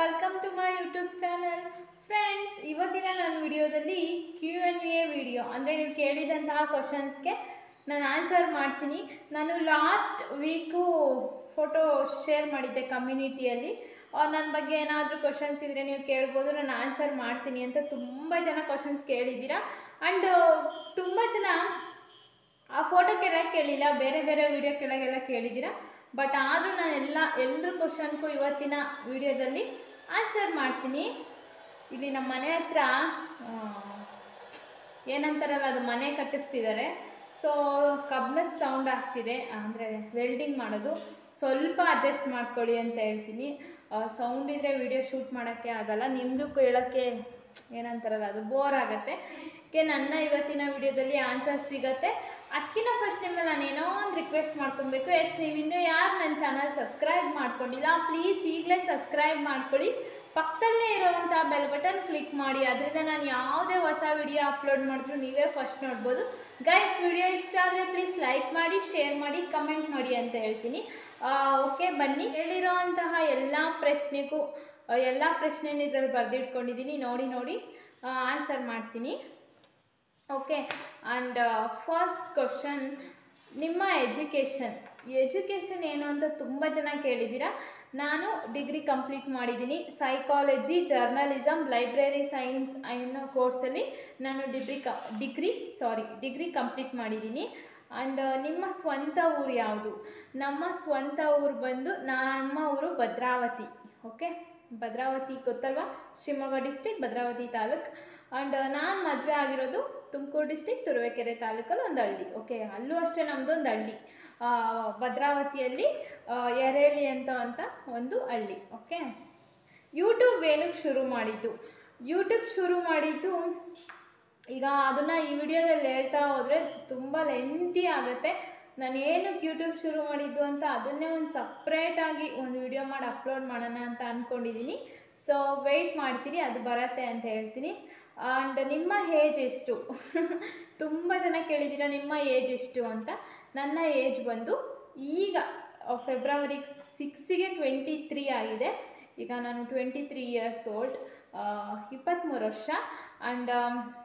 welcome to my YouTube channel friends ಇವತ್ತಿನ ನನ್ನ ವಿಡಿಯೋದಲ್ಲಿ ಕ್ಯೂ ಎನ್ ಎ ವಿಡಿಯೋ ಅಂದರೆ ನೀವು ಕೇಳಿದಂತಹ ಕ್ವಶನ್ಸ್ಗೆ ನಾನು ಆನ್ಸರ್ ಮಾಡ್ತೀನಿ ನಾನು ಲಾಸ್ಟ್ ವೀಕು ಫೋಟೋ ಶೇರ್ ಮಾಡಿದ್ದೆ ಕಮ್ಯುನಿಟಿಯಲ್ಲಿ ನನ್ನ ಬಗ್ಗೆ ಏನಾದರೂ ಕ್ವಶನ್ಸ್ ಇದ್ದರೆ ನೀವು ಕೇಳ್ಬೋದು ನಾನು ಆನ್ಸರ್ ಮಾಡ್ತೀನಿ ಅಂತ ತುಂಬ ಜನ ಕ್ವಶನ್ಸ್ ಕೇಳಿದ್ದೀರಾ ಆ್ಯಂಡ್ ತುಂಬ ಜನ ಆ ಫೋಟೋ ಕೆಳಗೆ ಕೇಳಿಲ್ಲ ಬೇರೆ ಬೇರೆ ವಿಡಿಯೋ ಕೆಳಗೆಲ್ಲ ಕೇಳಿದ್ದೀರಾ ಬಟ್ ಆದರೂ ನಾನು ಎಲ್ಲ ಎಲ್ಲರ ಕ್ವಶನ್ಗೂ ಇವತ್ತಿನ ವಿಡಿಯೋದಲ್ಲಿ ಆನ್ಸರ್ ಮಾಡ್ತೀನಿ ಇಲ್ಲಿ ನಮ್ಮ ಮನೆ ಹತ್ರ ಆ, ಏನಂತಾರಲ್ಲ ಅದು ಮನೆ ಕಟ್ಟಿಸ್ತಿದ್ದಾರೆ ಸೊ ಕಬ್ಬಿಣದ ಸೌಂಡ್ ಆಗ್ತಿದೆ ಅಂದರೆ ವೆಲ್ಡಿಂಗ್ ಮಾಡೋದು ಸ್ವಲ್ಪ ಅಡ್ಜಸ್ಟ್ ಮಾಡ್ಕೊಳ್ಳಿ ಅಂತ ಹೇಳ್ತೀನಿ ಸೌಂಡ್ ಇದ್ದರೆ ವಿಡಿಯೋ ಶೂಟ್ ಮಾಡೋಕ್ಕೆ ಆಗಲ್ಲ ನಿಮಗೂ ಕೇಳೋಕ್ಕೆ ಏನಂತಾರಲ್ಲ ಅದು ಬೋರ್ ಆಗುತ್ತೆ ಗೆ ನನ್ನ ಇವತ್ತಿನ ವಿಡಿಯೋದಲ್ಲಿ ಆನ್ಸರ್ ಸಿಗತ್ತೆ ಅದಕ್ಕಿಂತ ಫಸ್ಟ್ ನಿಮ್ಮಲ್ಲಿ ನಾನು ಏನೋ ಒಂದು ರಿಕ್ವೆಸ್ಟ್ ಮಾಡ್ಕೊಬೇಕು ಎಸ್ ನೀವು ಇನ್ನೂ ಯಾರು ನನ್ನ ಚಾನಲ್ ಸಬ್ಸ್ಕ್ರೈಬ್ ಮಾಡ್ಕೊಂಡಿಲ್ಲ ಪ್ಲೀಸ್ ಈಗಲೇ ಸಬ್ಸ್ಕ್ರೈಬ್ ಮಾಡ್ಕೊಳ್ಳಿ ಪಕ್ಕದಲ್ಲೇ ಇರುವಂಥ ಬೆಲ್ ಬಟನ್ ಕ್ಲಿಕ್ ಮಾಡಿ ಅದರಿಂದ ನಾನು ಯಾವುದೇ ಹೊಸ ವಿಡಿಯೋ ಅಪ್ಲೋಡ್ ಮಾಡಿದ್ರು ನೀವೇ ಫಸ್ಟ್ ನೋಡ್ಬೋದು ಗೈಸ್ ವಿಡಿಯೋ ಇಷ್ಟ ಆದರೆ ಪ್ಲೀಸ್ ಲೈಕ್ ಮಾಡಿ ಶೇರ್ ಮಾಡಿ ಕಮೆಂಟ್ ಮಾಡಿ ಅಂತ ಹೇಳ್ತೀನಿ ಓಕೆ ಬನ್ನಿ ಹೇಳಿರೋಂತಹ ಎಲ್ಲ ಪ್ರಶ್ನೆಗೂ ಆ, ಎಲ್ಲ ಪ್ರಶ್ನೆನ ಇದರಲ್ಲಿ ಬರೆದಿಟ್ಕೊಂಡಿದ್ದೀನಿ ನೋಡಿ ನೋಡಿ ಆನ್ಸರ್ ಮಾಡ್ತೀನಿ ಓಕೆ ಆ್ಯಂಡ್ ಫಸ್ಟ್ ಕ್ವಶನ್ ನಿಮ್ಮ ಎಜುಕೇಷನ್ ಎಜುಕೇಷನ್ ಏನು ಅಂತ ತುಂಬ ಜನ ಕೇಳಿದ್ದೀರಾ ನಾನು ಡಿಗ್ರಿ ಕಂಪ್ಲೀಟ್ ಮಾಡಿದ್ದೀನಿ ಸೈಕಾಲಜಿ ಜರ್ನಲಿಸಮ್ ಲೈಬ್ರರಿ ಸೈನ್ಸ್ ಅನ್ನೋ ಕೋರ್ಸಲ್ಲಿ ನಾನು ಡಿಗ್ರಿ ಕ ಡಿಗ್ರಿ ಸಾರಿ ಡಿಗ್ರಿ ಕಂಪ್ಲೀಟ್ ಮಾಡಿದ್ದೀನಿ ಆ್ಯಂಡ್ ನಿಮ್ಮ ಸ್ವಂತ ಊರು ಯಾವುದು ನಮ್ಮ ಸ್ವಂತ ಊರು ಬಂದು ನಮ್ಮ ಊರು ಭದ್ರಾವತಿ ಓಕೆ ಭದ್ರಾವತಿ ಗೊತ್ತಲ್ವಾ ಶಿವಮೊಗ್ಗ ಡಿಸ್ಟಿಕ್ ಭದ್ರಾವತಿ ತಾಲೂಕ್ ಆ್ಯಂಡ್ ನಾನು ಮದುವೆ ಆಗಿರೋದು ತುಮಕೂರು ಡಿಸ್ಟಿಕ್ ತುರುವೇಕೆರೆ ತಾಲೂಕಲ್ಲಿ ಒಂದು ಹಳ್ಳಿ ಓಕೆ ಅಲ್ಲೂ ಅಷ್ಟೇ ನಮ್ಮದು ಒಂದು ಹಳ್ಳಿ ಆ, ಭದ್ರಾವತಿಯಲ್ಲಿ ಆ, ಎರೇಳಿ ಅಂತ ಅಂತ ಒಂದು ಹಳ್ಳಿ ಓಕೆ ಯೂಟ್ಯೂಬ್ ಏನಕ್ಕೆ ಶುರು ಮಾಡಿದ್ದು ಯೂಟ್ಯೂಬ್ ಶುರು ಮಾಡಿದ್ದು ಈಗ ಅದನ್ನು ಈ ವಿಡಿಯೋದಲ್ಲಿ ಹೇಳ್ತಾ ಹೋದರೆ ತುಂಬ ಲೆಂತಿ ಆಗುತ್ತೆ ನಾನು ಏನಕ್ಕೆ ಯೂಟ್ಯೂಬ್ ಶುರು ಮಾಡಿದ್ದು ಅಂತ ಅದನ್ನೇ ಒಂದು ಸಪ್ರೇಟಾಗಿ ಒಂದು ವಿಡಿಯೋ ಮಾಡಿ ಅಪ್ಲೋಡ್ ಮಾಡೋಣ ಅಂತ ಅಂದ್ಕೊಂಡಿದ್ದೀನಿ ಸೊ ವೆಯ್ಟ್ ಮಾಡ್ತೀನಿ ಅದು ಬರತ್ತೆ ಅಂತ ಹೇಳ್ತೀನಿ ಆ್ಯಂಡ್ ನಿಮ್ಮ ಏಜ್ ಎಷ್ಟು ತುಂಬ ಜನ ಕೇಳಿದ್ದೀರಾ ನಿಮ್ಮ ಏಜ್ ಎಷ್ಟು ಅಂತ ನನ್ನ ಏಜ್ ಬಂದು ಈಗ ಫೆಬ್ರವರಿ ಸಿಕ್ಸಿಗೆ ಟ್ವೆಂಟಿ ತ್ರೀ ಆಗಿದೆ ಈಗ ನಾನು ಟ್ವೆಂಟಿ ತ್ರೀ ಇಯರ್ಸ್ ಓಲ್ಡ್ ಇಪ್ಪತ್ತ್ಮೂರು ವರ್ಷ ಆ್ಯಂಡ್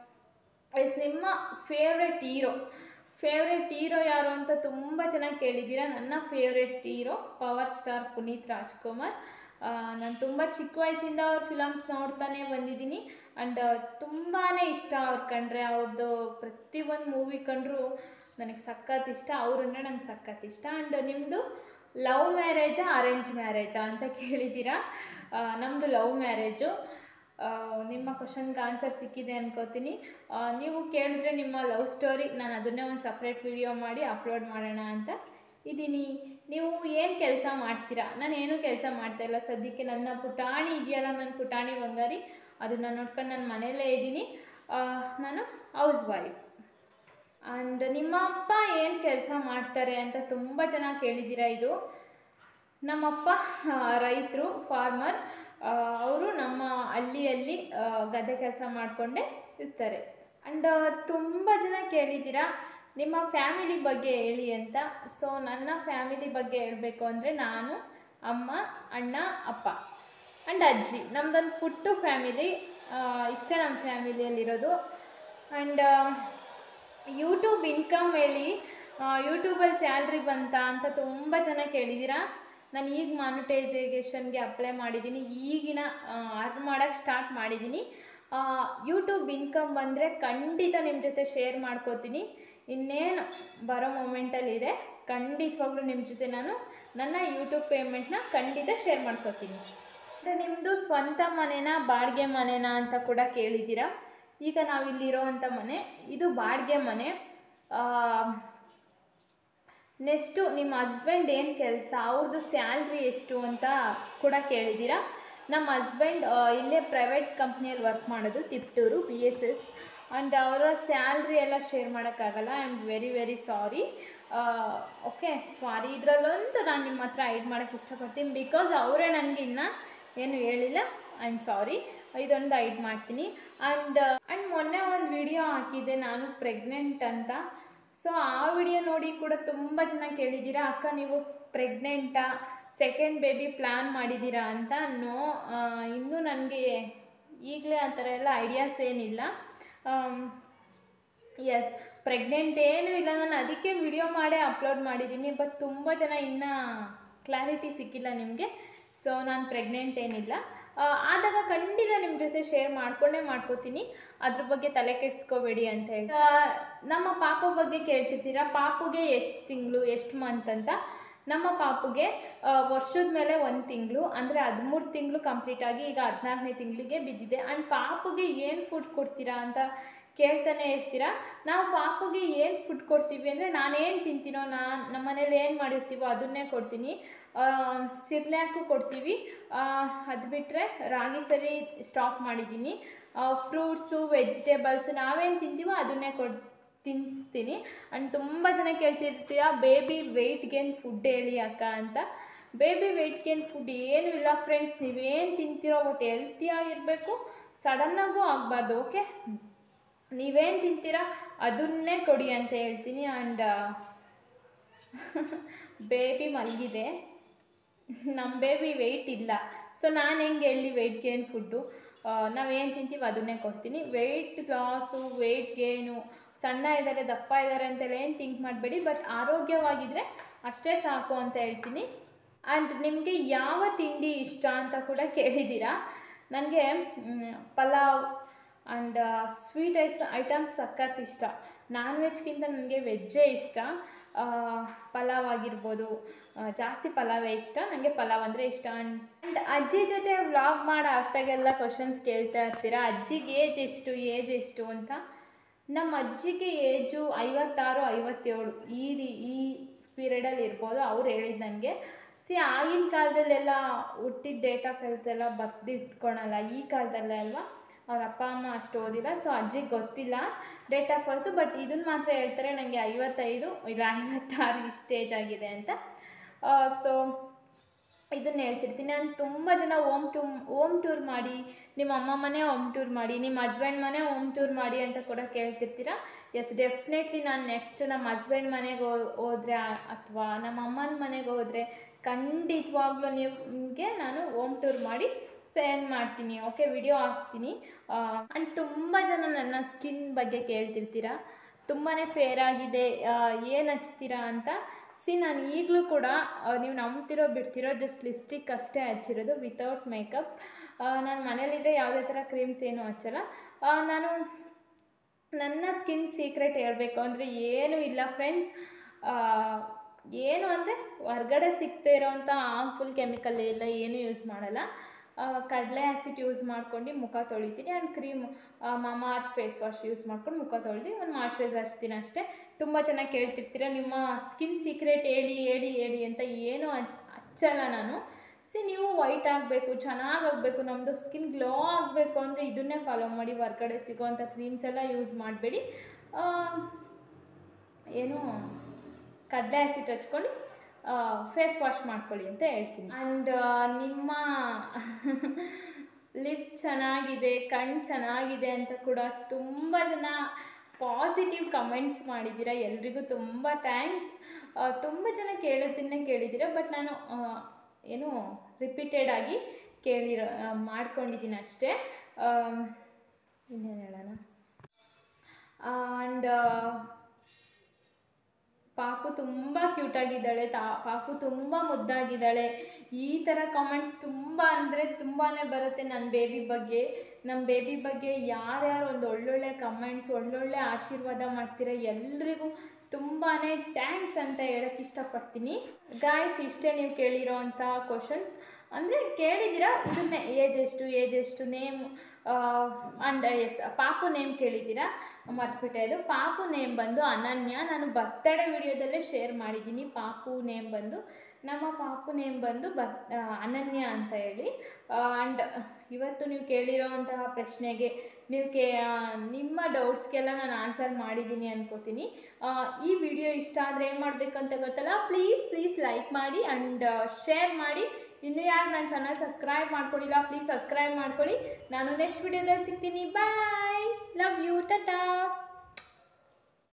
ಎಸ್ ನಿಮ್ಮ ಫೇವ್ರೆಟ್ ಹೀರೋ ಫೇವ್ರೆಟ್ ಹೀರೋ ಯಾರು ಅಂತ ತುಂಬ ಚೆನ್ನಾಗಿ ಕೇಳಿದ್ದೀರಾ ನನ್ನ favourite hero Power Star Puneeth Rajkumar ನಾನು ತುಂಬ ಚಿಕ್ಕ ವಯಸ್ಸಿಂದ ಅವ್ರ ಫಿಲಮ್ಸ್ ನೋಡ್ತಾನೆ ಬಂದಿದ್ದೀನಿ ಆ್ಯಂಡ್ ತುಂಬಾ ಇಷ್ಟ ಅವ್ರು ಕಂಡ್ರೆ ಅವ್ರದ್ದು ಪ್ರತಿಯೊಂದು ಮೂವಿ ಕಂಡ್ರು ನನಗೆ ಸಖತ್ ಇಷ್ಟ ಅವ್ರಂದ್ರೆ ನಂಗೆ ಸಖತ್ ಇಷ್ಟ ಆ್ಯಂಡ್ ನಿಮ್ಮದು ಲವ್ ಮ್ಯಾರೇಜಾ ಅರೇಂಜ್ ಮ್ಯಾರೇಜಾ ಅಂತ ಕೇಳಿದ್ದೀರಾ ನಮ್ಮದು ಲವ್ ಮ್ಯಾರೇಜು ಆ, ನಿಮ್ಮ ಕ್ವಶನ್ಗೆ ಆನ್ಸರ್ ಸಿಕ್ಕಿದೆ ಅನ್ಕೋತೀನಿ ಆ, ನೀವು ಕೇಳಿದ್ರೆ ನಿಮ್ಮ ಲವ್ ಸ್ಟೋರಿ ನಾನು ಅದನ್ನೇ ಒಂದು ಸಪ್ರೇಟ್ ವಿಡಿಯೋ ಮಾಡಿ ಅಪ್ಲೋಡ್ ಮಾಡೋಣ ಅಂತ ಇದ್ದೀನಿ ನೀವು ಏನು ಕೆಲಸ ಮಾಡ್ತೀರಾ ನಾನು ಏನೂ ಕೆಲಸ ಮಾಡ್ತಾಯಿಲ್ಲ ಸದ್ಯಕ್ಕೆ ನನ್ನ ಪುಟಾಣಿ ಇದೆಯಲ್ಲ ನನ್ನ ಪುಟಾಣಿ ಬಂಗಾರಿ ಅದನ್ನು ನೋಡ್ಕೊಂಡು ನಾನು ಮನೆಯಲ್ಲೇ ಇದ್ದೀನಿ ಆ, ನಾನು ಹೌಸ್ ವೈಫ್ ಆ್ಯಂಡ್ ನಿಮ್ಮ ಅಪ್ಪ ಏನು ಕೆಲಸ ಮಾಡ್ತಾರೆ ಅಂತ ತುಂಬ ಜನ ಕೇಳಿದ್ದೀರಾ ಇದು ನಮ್ಮಪ್ಪ ರೈತರು ಫಾರ್ಮರ್ ಅವರು ನಮ್ಮ ಹಳ್ಳಿಯಲ್ಲಿ ಆ, ಗದ್ದೆ ಕೆಲಸ ಮಾಡಿಕೊಂಡೇ ಇರ್ತಾರೆ ಆ್ಯಂಡ್ ತುಂಬ ಜನ ಕೇಳಿದ್ದೀರಾ ನಿಮ್ಮ ಫ್ಯಾಮಿಲಿ ಬಗ್ಗೆ ಹೇಳಿ ಅಂತ ಸೊ ನನ್ನ ಫ್ಯಾಮಿಲಿ ಬಗ್ಗೆ ಹೇಳಬೇಕು ಅಂದರೆ ನಾನು ಅಮ್ಮ ಅಣ್ಣ ಅಪ್ಪ ಆ್ಯಂಡ್ ಅಜ್ಜಿ ನಮ್ಮದೊಂದು ಪುಟ್ಟು ಫ್ಯಾಮಿಲಿ ಇಷ್ಟೇ ನಮ್ಮ ಫ್ಯಾಮಿಲಿಯಲ್ಲಿರೋದು ಆ್ಯಂಡ್ ಯೂಟ್ಯೂಬ್ ಇನ್ಕಮ್ ಹೇಳಿ ಯೂಟ್ಯೂಬಲ್ಲಿ ಸ್ಯಾಲ್ರಿ ಬಂತ ಅಂತ ತುಂಬ ಜನ ಕೇಳಿದ್ದೀರಾ ನಾನು ಈಗ ಮಾನಿಟೈಸೇಷನ್ಗೆ ಅಪ್ಲೈ ಮಾಡಿದ್ದೀನಿ ಈಗಿನ ಅರ್ನ್ ಮಾಡೋಕ್ಕೆ ಸ್ಟಾರ್ಟ್ ಮಾಡಿದ್ದೀನಿ ಯೂಟ್ಯೂಬ್ ಇನ್ಕಮ್ ಬಂದರೆ ಖಂಡಿತ ನಿಮ್ಮ ಜೊತೆ ಶೇರ್ ಮಾಡ್ಕೋತೀನಿ ಇನ್ನೇನು ಬರೋ ಮೊಮೆಂಟಲ್ಲಿದೆ ಖಂಡಿತವಾಗ್ಲೂ ನಿಮ್ಮ ಜೊತೆ ನಾನು ನನ್ನ ಯೂಟ್ಯೂಬ್ ಪೇಮೆಂಟ್ನ ಖಂಡಿತ ಶೇರ್ ಮಾಡ್ಕೋತೀನಿ ಮತ್ತು ನಿಮ್ಮದು ಸ್ವಂತ ಮನೆನಾ ಬಾಡಿಗೆ ಮನೆನಾ ಅಂತ ಕೂಡ ಕೇಳಿದ್ದೀರಾ ಈಗ ನಾವಿಲ್ಲಿರೋವಂಥ ಮನೆ ಇದು ಬಾಡಿಗೆ ಮನೆ ನೆಕ್ಸ್ಟು ನಿಮ್ಮ ಹಸ್ಬೆಂಡ್ ಏನು ಕೆಲಸ ಅವ್ರದ್ದು ಸ್ಯಾಲ್ರಿ ಎಷ್ಟು ಅಂತ ಕೂಡ ಕೇಳಿದ್ದೀರಾ ನಮ್ಮ ಹಸ್ಬೆಂಡ್ ಇಲ್ಲೇ ಪ್ರೈವೇಟ್ ಕಂಪ್ನಿಯಲ್ಲಿ ವರ್ಕ್ ಮಾಡೋದು Tiptur B S S and ಅವರ ಸ್ಯಾಲ್ರಿ ಎಲ್ಲ ಶೇರ್ ಮಾಡೋಕ್ಕಾಗಲ್ಲ I am very very sorry okay sorry ಇದರಲ್ಲೊಂದು ನಾನು ನಿಮ್ಮ ಹತ್ರ ಐಡ್ ಮಾಡೋಕ್ಕೆ ಇಷ್ಟಪಡ್ತೀನಿ ಬಿಕಾಸ್ ಅವರೇ ನನಗೆ ಇನ್ನೂ ಏನು ಹೇಳಿಲ್ಲ ಐ ಆಮ್ ಸಾರಿ ಇದೊಂದು ಐಡ್ ಮಾಡ್ತೀನಿ ಆ್ಯಂಡ್ ಆ್ಯಂಡ್ ಮೊನ್ನೆ ಒಂದು ವಿಡಿಯೋ ಹಾಕಿದ್ದೆ ನಾನು ಪ್ರೆಗ್ನೆಂಟ್ ಅಂತ ಸೊ ಆ ವಿಡಿಯೋ ನೋಡಿ ಕೂಡ ತುಂಬ ಜನ ಕೇಳಿದ್ದೀರಾ ಅಕ್ಕ ನೀವು ಪ್ರೆಗ್ನೆಂಟಾ ಸೆಕೆಂಡ್ ಬೇಬಿ ಪ್ಲ್ಯಾನ್ ಮಾಡಿದ್ದೀರಾ ಅಂತ ನೋ ಇನ್ನೂ ನನಗೆ ಈಗಲೇ ಆ ಥರ ಎಲ್ಲ ಐಡಿಯಾಸ್ ಏನಿಲ್ಲ ಎಸ್ ಪ್ರೆಗ್ನೆಂಟ್ ಏನೂ ಇಲ್ಲ ನಾನು ಅದಕ್ಕೆ ವಿಡಿಯೋ ಮಾಡೇ ಅಪ್ಲೋಡ್ ಮಾಡಿದ್ದೀನಿ ಬಟ್ ತುಂಬ ಜನ ಇನ್ನೂ ಕ್ಲಾರಿಟಿ ಸಿಕ್ಕಿಲ್ಲ ನಿಮಗೆ ಸೊ ನಾನು ಪ್ರೆಗ್ನೆಂಟ್ ಏನಿಲ್ಲ ಆ, ಆದಾಗ ಖಂಡಿತ ನಿಮ್ಮ ಜೊತೆ ಶೇರ್ ಮಾಡ್ಕೊಂಡೇ ಮಾಡ್ಕೋತೀನಿ ಅದ್ರ ಬಗ್ಗೆ ತಲೆ ಕೆಡಿಸ್ಕೋಬೇಡಿ ಅಂತ ಹೇಳಿ ಆ, ನಮ್ಮ ಪಾಪ ಬಗ್ಗೆ ಕೇಳ್ತಿರ್ತೀರಾ ಪಾಪುಗೆ ಎಷ್ಟು ತಿಂಗಳು ಎಷ್ಟು ಮಂತ್ ಅಂತ ನಮ್ಮ ಪಾಪುಗೆ ಆ, ವರ್ಷದ ಮೇಲೆ ಒಂದು ತಿಂಗಳು ಅಂದರೆ ಹದಿಮೂರು ತಿಂಗಳು ಕಂಪ್ಲೀಟ್ ಆಗಿ ಈಗ ಹದಿನಾಲ್ಕನೇ ತಿಂಗಳಿಗೆ ಬಿದ್ದಿದೆ ಆ್ಯಂಡ್ ಪಾಪುಗೆ ಏನು ಫುಡ್ ಕೊಡ್ತೀರಾ ಅಂತ ಕೇಳ್ತಾನೆ ಇರ್ತೀರಾ ನಾವು ಪಾಪುಗೆ ಏನು ಫುಡ್ ಕೊಡ್ತೀವಿ ಅಂದರೆ ನಾನೇನು ತಿಂತೀನೋ ನಾನು ನಮ್ಮ ಮನೇಲಿ ಏನು ಮಾಡಿರ್ತೀವೋ ಅದನ್ನೇ ಕೊಡ್ತೀನಿ ಸಿರ್ಲ್ಯಾಕು ಕೊಡ್ತೀವಿ ಅದು ಬಿಟ್ಟರೆ ರಾಗಿ ಸರಿ ಸ್ಟಾಪ್ ಮಾಡಿದ್ದೀನಿ ಫ್ರೂಟ್ಸು ವೆಜಿಟೇಬಲ್ಸ್ ನಾವೇನು ತಿಂತೀವೋ ಅದನ್ನೇ ಕೊಡ್ ತಿನ್ನಿಸ್ತೀನಿ ಆ್ಯಂಡ್ ತುಂಬ ಜನ ಕೇಳ್ತಿರ್ತೀರ ಬೇಬಿ ವೆಯ್ಟ್ ಗೇನ್ ಫುಡ್ ಹೇಳಿ ಅಕ್ಕ ಅಂತ ಬೇಬಿ ವೆಯ್ಟ್ ಗೇನ್ ಫುಡ್ ಏನೂ ಇಲ್ಲ ಫ್ರೆಂಡ್ಸ್ ನೀವೇನು ತಿಂತೀರೋ ಒಟ್ಟು ಹೆಲ್ತಿಯಾಗಿರಬೇಕು ಸಡನ್ನಾಗೂ ಆಗಬಾರ್ದು ಓಕೆ ನೀವೇನು ತಿಂತೀರಾ ಅದನ್ನೇ ಕೊಡಿ ಅಂತ ಹೇಳ್ತೀನಿ ಆ್ಯಂಡ್ ಬೇಬಿ ಮಲಗಿದೆ ನಮ್ಮ ಬೇಬಿ ವೆಯ್ಟ್ ಇಲ್ಲ ಸೊ ನಾನು ಹೆಂಗೆ ಹೇಳಿ ವೆಯ್ಟ್ ಗೇನ್ ಫುಡ್ಡು ನಾವೇನು ತಿಂತೀವಿ ಅದನ್ನೇ ಕೊಡ್ತೀನಿ ವೆಯ್ಟ್ ಲಾಸು ವೆಯ್ಟ್ ಗೇನು ಸಣ್ಣ ಇದ್ದಾರೆ ದಪ್ಪ ಇದ್ದಾರೆ ಅಂತೆಲ್ಲ ಏನು ಥಿಂಕ್ ಮಾಡಬೇಡಿ ಬಟ್ ಆರೋಗ್ಯವಾಗಿದ್ದರೆ ಅಷ್ಟೇ ಸಾಕು ಅಂತ ಹೇಳ್ತೀನಿ ಆ್ಯಂಡ್ ನಿಮಗೆ ಯಾವ ತಿಂಡಿ ಇಷ್ಟ ಅಂತ ಕೂಡ ಕೇಳಿದ್ದೀರಾ ನನಗೆ pulao and sweet ice items ಸಖತ್ ಇಷ್ಟ ನಾನ್ ವೆಜ್ಗಿಂತ ನನಗೆ ವೆಜ್ಜೇ ಇಷ್ಟ ಆ, ಪಲಾವ್ ಆಗಿರ್ಬೋದು ಆ, ಜಾಸ್ತಿ ಪಲಾವೇ ಇಷ್ಟ ನನಗೆ ಪಲಾವ್ ಅಂದರೆ ಇಷ್ಟ ಆ್ಯಂಡ್ ಅಜ್ಜಿ ಜೊತೆ ವ್ಲಾಗ್ ಮಾಡಿ ಆಗ್ತಾಗೆಲ್ಲ ಕ್ವಶನ್ಸ್ ಕೇಳ್ತಾ ಇರ್ತೀರಾ ಅಜ್ಜಿಗೆ ಏಜ್ ಎಷ್ಟು ಏಜ್ ಎಷ್ಟು ಅಂತ ನಮ್ಮ ಅಜ್ಜಿಗೆ ಏಜು ಐವತ್ತಾರು ಐವತ್ತೇಳು ಈ ರೀ- ಈ ಪೀರಿಯಡಲ್ಲಿ ಇರ್ಬೋದು ಅವ್ರು ಹೇಳಿದ್ದು ನನಗೆ ಸಿ ಆಗಿನ ಕಾಲದಲ್ಲೆಲ್ಲ ಹುಟ್ಟಿದ ಡೇಟ್ ಆಫ್ ಹೆಲ್ತ್ ಎಲ್ಲ ಬರ್ದಿಟ್ಕೊಳಲ್ಲ ಈ ಕಾಲದಲ್ಲೇ ಅಲ್ವಾ ಅವ್ರ ಅಪ್ಪ ಅಮ್ಮ ಅಷ್ಟು ಓದಿಲ್ಲ ಸೊ ಅಜ್ಜಿಗೆ ಗೊತ್ತಿಲ್ಲ ಡೇಟ್ ಆಫ್ ಬರ್ತು ಬಟ್ ಇದನ್ನು ಮಾತ್ರ ಹೇಳ್ತಾರೆ ನನಗೆ ಐವತ್ತೈದು ಇಲ್ಲ ಐವತ್ತಾರು ಇಷ್ಟು ಏಜ್ ಆಗಿದೆ ಅಂತ ಸೊ ಇದನ್ನು ಹೇಳ್ತಿರ್ತೀನಿ ನಾನು ತುಂಬ ಜನ ಓಮ್ ಟೂ ಓಮ್ ಟೂರ್ ಮಾಡಿ ನಿಮ್ಮ ಅಮ್ಮ ಮನೆ ಓಮ್ ಟೂರ್ ಮಾಡಿ ನಿಮ್ಮ ಹಸ್ಬೆಂಡ್ ಮನೆ ಓಮ್ ಟೂರ್ ಮಾಡಿ ಅಂತ ಕೂಡ ಕೇಳ್ತಿರ್ತೀರ ಎಸ್ ಡೆಫಿನೆಟ್ಲಿ ನಾನು ನೆಕ್ಸ್ಟ್ ನಮ್ಮ ಹಸ್ಬೆಂಡ್ ಮನೆಗೆ ಹೋದರೆ ಅಥವಾ ನಮ್ಮ ಅಮ್ಮನ ಮನೆಗೆ ಹೋದರೆ ಖಂಡಿತವಾಗ್ಲೂ ನಿಮಗೆ ನಾನು ಓಮ್ ಟೂರ್ ಮಾಡಿ ಸೆಂಡ್ ಮಾಡ್ತೀನಿ ಓಕೆ ವಿಡಿಯೋ ಹಾಕ್ತೀನಿ ಆ್ಯಂಡ್ ತುಂಬ ಜನ ನನ್ನ ಸ್ಕಿನ್ ಬಗ್ಗೆ ಕೇಳ್ತಿರ್ತೀರ ತುಂಬಾ ಫೇರ್ ಆಗಿದೆ ಏನು ಹಚ್ತೀರಾ ಅಂತ ಸಿ ನಾನು ಈಗಲೂ ಕೂಡ ಆ, ನೀವು ನಂಬ್ತಿರೋ ಬಿಡ್ತಿರೋ ಜಸ್ಟ್ ಲಿಪ್ಸ್ಟಿಕ್ ಅಷ್ಟೇ ಹಚ್ಚಿರೋದು ವಿತೌಟ್ ಮೇಕಪ್ ನಾನು ಮನೇಲಿದ್ದರೆ ಯಾವುದೇ ಥರ ಕ್ರೀಮ್ಸ್ ಏನೂ ಹಚ್ಚಲ್ಲ ಆ, ನಾನು ನನ್ನ ಸ್ಕಿನ್ ಸೀಕ್ರೆಟ್ ಹೇಳಬೇಕು ಅಂದರೆ ಏನೂ ಇಲ್ಲ ಫ್ರೆಂಡ್ಸ್ ಏನು ಅಂದರೆ ಹೊರ್ಗಡೆ ಸಿಗ್ತಾ ಇರೋವಂಥ ಹಾರ್ಮ್ಫುಲ್ ಕೆಮಿಕಲ್ ಎಲ್ಲ ಏನೂ ಯೂಸ್ ಮಾಡಲ್ಲ ಕಡಲೆ ಆ್ಯಸಿಡ್ ಯೂಸ್ ಮಾಡ್ಕೊಂಡು ಮುಖ ತೊಳಿತೀನಿ and cream Mamaearth face wash use ಮಾಡ್ಕೊಂಡು ಮುಖ ತೊಳ್ದು ಒಂದು ಮಾಯ್ಶ್ಚರೈಸರ್ ಹಚ್ತೀನಿ ಅಷ್ಟೇ ತುಂಬ ಚೆನ್ನಾಗಿ ಕೇಳ್ತಿರ್ತೀರ ನಿಮ್ಮ ಸ್ಕಿನ್ ಸೀಕ್ರೆಟ್ ಹೇಳಿ ಹೇಳಿ ಹೇಳಿ ಅಂತ ಏನೂ ಹಚ್- ಹಚ್ಚಲ್ಲ ನಾನು ಸಿ ನೀವು ವೈಟ್ ಆಗಬೇಕು ಚೆನ್ನಾಗಾಗಬೇಕು ನಮ್ಮದು ಸ್ಕಿನ್ ಗ್ಲೋ ಆಗಬೇಕು ಅಂದರೆ ಇದನ್ನೇ ಫಾಲೋ ಮಾಡಿ ಹೊರ್ಗಡೆ ಸಿಗೋವಂಥ ಕ್ರೀಮ್ಸ್ ಎಲ್ಲ ಯೂಸ್ ಮಾಡಬೇಡಿ ಏನು ಕಡಲೆ ಆ್ಯಸಿಡ್ ಹಚ್ಕೊಂಡು ಫೇಸ್ ವಾಶ್ ಮಾಡ್ಕೊಳ್ಳಿ ಅಂತ ಹೇಳ್ತೀನಿ ಆ್ಯಂಡ್ ನಿಮ್ಮ ಲಿಪ್ ಚೆನ್ನಾಗಿದೆ ಕಣ್ಣು ಚೆನ್ನಾಗಿದೆ ಅಂತ ಕೂಡ ತುಂಬ ಜನ ಪಾಸಿಟಿವ್ ಕಮೆಂಟ್ಸ್ ಮಾಡಿದ್ದೀರಾ ಎಲ್ರಿಗೂ ತುಂಬ ಥ್ಯಾಂಕ್ಸ್ ತುಂಬ ಜನ ಕೇಳೋದನ್ನೇ ಕೇಳಿದ್ದೀರಾ ಬಟ್ ನಾನು ಆ, ಏನು ರಿಪೀಟೆಡ್ ಆಗಿ ಕೇಳಿರೋ ಆ, ಮಾಡ್ಕೊಂಡಿದ್ದೀನಿ ಅಷ್ಟೇ ಇನ್ನೇನು ಹೇಳೋಣ ಆ್ಯಂಡ್ ಪಾಪು ತುಂಬ ಕ್ಯೂಟಾಗಿದ್ದಾಳೆ ತಾ ಪಾಪು ತುಂಬ ಮುದ್ದಾಗಿದ್ದಾಳೆ ಈ ಥರ ಕಾಮೆಂಟ್ಸ್ ತುಂಬ ಅಂದರೆ ತುಂಬಾ ಬರುತ್ತೆ ನನ್ನ ಬೇಬಿ ಬಗ್ಗೆ ನಮ್ಮ ಬೇಬಿ ಬಗ್ಗೆ ಯಾರ್ಯಾರು ಒಂದು ಒಳ್ಳೊಳ್ಳೆ ಕಮೆಂಟ್ಸ್ ಒಳ್ಳೊಳ್ಳೆ ಆಶೀರ್ವಾದ ಮಾಡ್ತೀರ ಎಲ್ರಿಗೂ ತುಂಬಾ ಥ್ಯಾಂಕ್ಸ್ ಅಂತ ಹೇಳಕ್ಕೆ ಇಷ್ಟಪಡ್ತೀನಿ ಗಾಯ್ಸ್ ಇಷ್ಟೇ ನೀವು ಕೇಳಿರೋ ಅಂಥ ಕ್ವಶನ್ಸ್ ಅಂದರೆ ಕೇಳಿದ್ದೀರಾ ಇದನ್ನೇ ಏಜ್ ಎಷ್ಟು ಏಜ್ ಎಷ್ಟು ನೇಮ್ ಆ್ಯಂಡ್ ಎಸ್ ಪಾಪು ನೇಮ್ ಕೇಳಿದ್ದೀರಾ ಮರ್ತ್ಬಿಟ್ಟೆ ಅದು ಪಾಪು ನೇಮ್ ಬಂದು ಅನನ್ಯ ನಾನು ಬರ್ತಡೇ ವಿಡಿಯೋದಲ್ಲೇ ಶೇರ್ ಮಾಡಿದ್ದೀನಿ ಪಾಪು ನೇಮ್ ಬಂದು ನಮ್ಮ ಪಾಪು ನೇಮ್ ಬಂದು ಬರ್ ಆ, ಅನನ್ಯ ಅಂತ ಹೇಳಿ ಆ್ಯಂಡ್ ಇವತ್ತು ನೀವು ಕೇಳಿರೋವಂತಹ ಪ್ರಶ್ನೆಗೆ ನೀವು ಕೇ ಆ, ನಿಮ್ಮ ಡೌಟ್ಸ್ಗೆಲ್ಲ ನಾನು ಆನ್ಸರ್ ಮಾಡಿದ್ದೀನಿ ಅನ್ಕೋತೀನಿ ಆ, ಈ ವಿಡಿಯೋ ಇಷ್ಟ ಆದರೆ ಏನು ಮಾಡಬೇಕು ಅಂತ ಗೊತ್ತಲ್ಲ ಪ್ಲೀಸ್ ಪ್ಲೀಸ್ ಲೈಕ್ ಮಾಡಿ ಆ್ಯಂಡ್ ಶೇರ್ ಮಾಡಿ ಇನ್ನೂ ಯಾರು ನನ್ನ ಚಾನಲ್ ಸಬ್ಸ್ಕ್ರೈಬ್ ಮಾಡ್ಕೊಂಡಿಲ್ಲ ಪ್ಲೀಸ್ ಸಬ್ಸ್ಕ್ರೈಬ್ ಮಾಡ್ಕೊಳ್ಳಿ ನಾನು ನೆಕ್ಸ್ಟ್ ವಿಡಿಯೋದಲ್ಲಿ ಸಿಗ್ತೀನಿ ಬಾಯ್ ಲವ್ ಯು ಟಾಟಾ